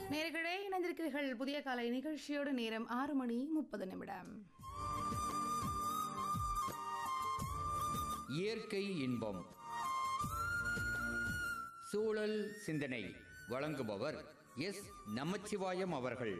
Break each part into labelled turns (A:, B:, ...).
A: நேர்களே இணைந்திருக்கிறீர்கள் புதிய காலை நிகழ்ச்சியோடு நேரம் ஆறு மணி முப்பது நிமிடம்
B: இயற்கை இன்பம் சூழல் சிந்தனை வழங்குபவர் எஸ் நமச்சிவாயம் அவர்கள்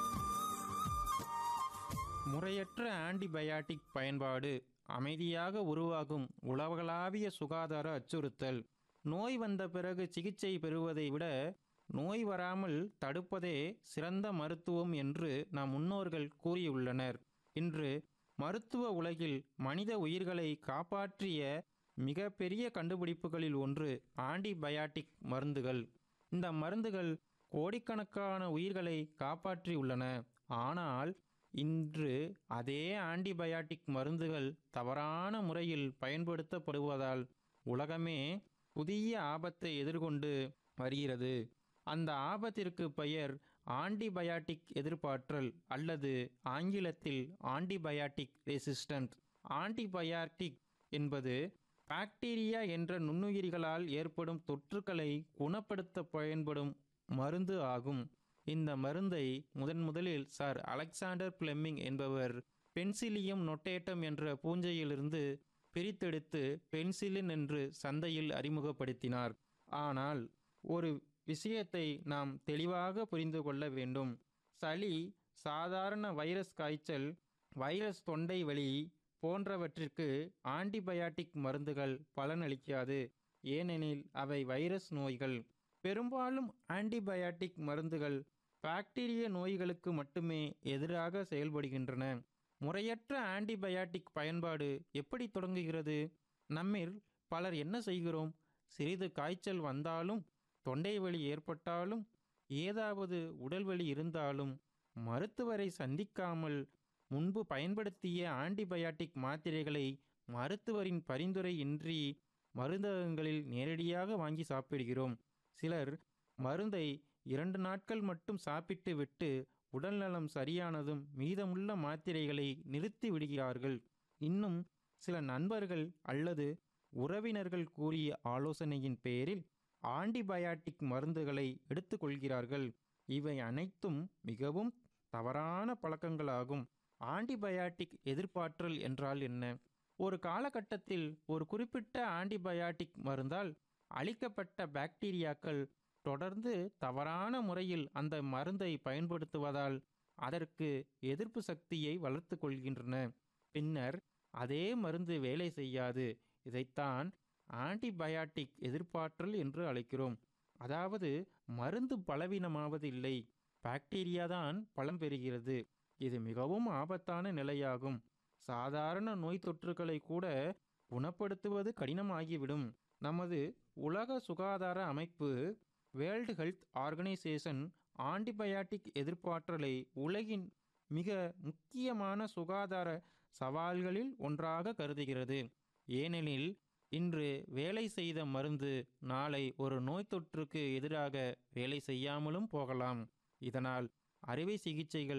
C: முறையற்ற ஆன்டிபயாட்டிக் பயன்பாடு அமைதியாக உருவாகும் உலகளாவிய சுகாதார அச்சுறுத்தல் நோய் வந்த பிறகு சிகிச்சை பெறுவதை விட நோய் வராமல் தடுப்பதே சிறந்த மருத்துவம் என்று நம் முன்னோர்கள் கூறியுள்ளனர் இன்று மருத்துவ உலகில் மனித உயிர்களை காப்பாற்றிய மிகப்பெரிய கண்டுபிடிப்புகளில் ஒன்று ஆன்டிபயாட்டிக் மருந்துகள் இந்த மருந்துகள் கோடிக்கணக்கான உயிர்களை காப்பாற்றியுள்ளன ஆனால் இன்று அதே ஆன்டிபயாட்டிக் மருந்துகள் தவறான முறையில் பயன்படுத்தப்படுவதால் உலகமே புதிய ஆபத்தை எதிர்கொண்டு வருகிறது அந்த ஆபத்திற்கு பெயர் ஆன்டிபயாட்டிக் எதிர்ப்பாற்றல் அல்லது ஆங்கிலத்தில் ஆன்டிபயாட்டிக் ரெசிஸ்டன்ட் ஆன்டிபயாட்டிக் என்பது பாக்டீரியா என்ற நுண்ணுயிரிகளால் ஏற்படும் தொற்றுக்களை குணப்படுத்த பயன்படும் மருந்து ஆகும் இந்த மருந்தை முதன் முதலில் சார் அலெக்சாண்டர் பிளெமிங் என்பவர் பென்சிலியம் நொட்டேட்டம் என்ற பூஞ்சையிலிருந்து பிரித்தெடுத்து பென்சிலின் என்று சந்தையில் அறிமுகப்படுத்தினார் ஆனால் ஒரு விஷயத்தை நாம் தெளிவாக புரிந்து கொள்ள வேண்டும் சளி சாதாரண வைரஸ் காய்ச்சல் வைரஸ் தொண்டை வலி போன்றவற்றிற்கு ஆன்டிபயாட்டிக் மருந்துகள் பலனளிக்காது ஏனெனில் அவை வைரஸ் நோய்கள் பெரும்பாலும் ஆன்டிபயாட்டிக் மருந்துகள் பாக்டீரிய நோய்களுக்கு மட்டுமே எதிராக செயல்படுகின்றன முறையற்ற ஆன்டிபயாட்டிக் பயன்பாடு எப்படி தொடங்குகிறது நம்மில் பலர் என்ன செய்கிறோம் சிறிது காய்ச்சல் வந்தாலும் தொண்டை வலி ஏற்பட்டாலும் ஏதாவது உடல்வலி இருந்தாலும் மருத்துவரை சந்திக்காமல் முன்பு பயன்படுத்திய ஆன்டிபயாட்டிக் மாத்திரைகளை மருத்துவரின் பரிந்துரை இன்றி மருந்தகங்களில் நேரடியாக வாங்கி சாப்பிடுகிறோம் சிலர் மருந்தை இரண்டு நாட்கள் மட்டும் சாப்பிட்டு விட்டு உடல்நலம் சரியானதும் மீதமுள்ள மாத்திரைகளை நிறுத்தி விடுகிறார்கள் இன்னும் சில நண்பர்கள் அல்லது உறவினர்கள் கூறிய ஆலோசனையின் பேரில் ஆன்டிபயாட்டிக் மருந்துகளை எடுத்துக்கொள்கிறார்கள் இவை அனைத்தும் மிகவும் தவறான பழக்கங்களாகும் ஆன்டிபயாட்டிக் எதிர்ப்பாற்றல் என்றால் என்ன ஒரு காலகட்டத்தில் ஒரு குறிப்பிட்ட ஆன்டிபயாட்டிக் மருந்தால் அழிக்கப்பட்ட பாக்டீரியாக்கள் தொடர்ந்து தவறான முறையில் அந்த மருந்தை பயன்படுத்துவதால் அதற்கு எதிர்ப்பு சக்தியை வளர்த்து கொள்கின்றன பின்னர் அதே மருந்து வேலை செய்யாது இதைத்தான் ஆன்டிபயாட்டிக் எதிர்ப்பாற்றல் என்று அழைக்கிறோம் அதாவது மருந்து பலவீனமாவது இல்லை பாக்டீரியா தான் பலம் பெறுகிறது இது மிகவும் ஆபத்தான நிலையாகும் சாதாரண நோய் தொற்றுகளை கூட குணப்படுத்துவது கடினமாகிவிடும் நமது உலக சுகாதார அமைப்பு வேர்ல்டு ஹெல்த் ஆர்கனைசேஷன் ஆன்டிபயாட்டிக் எதிர்ப்பாற்றலை உலகின் மிக முக்கியமான சுகாதார சவால்களில் ஒன்றாக கருதுகிறது ஏனெனில் இன்று வேலை செய்த மருந்து நாளை ஒரு நோய் தொற்றுக்கு எதிராக வேலை செய்யாமலும் போகலாம் இதனால் அறுவை சிகிச்சைகள்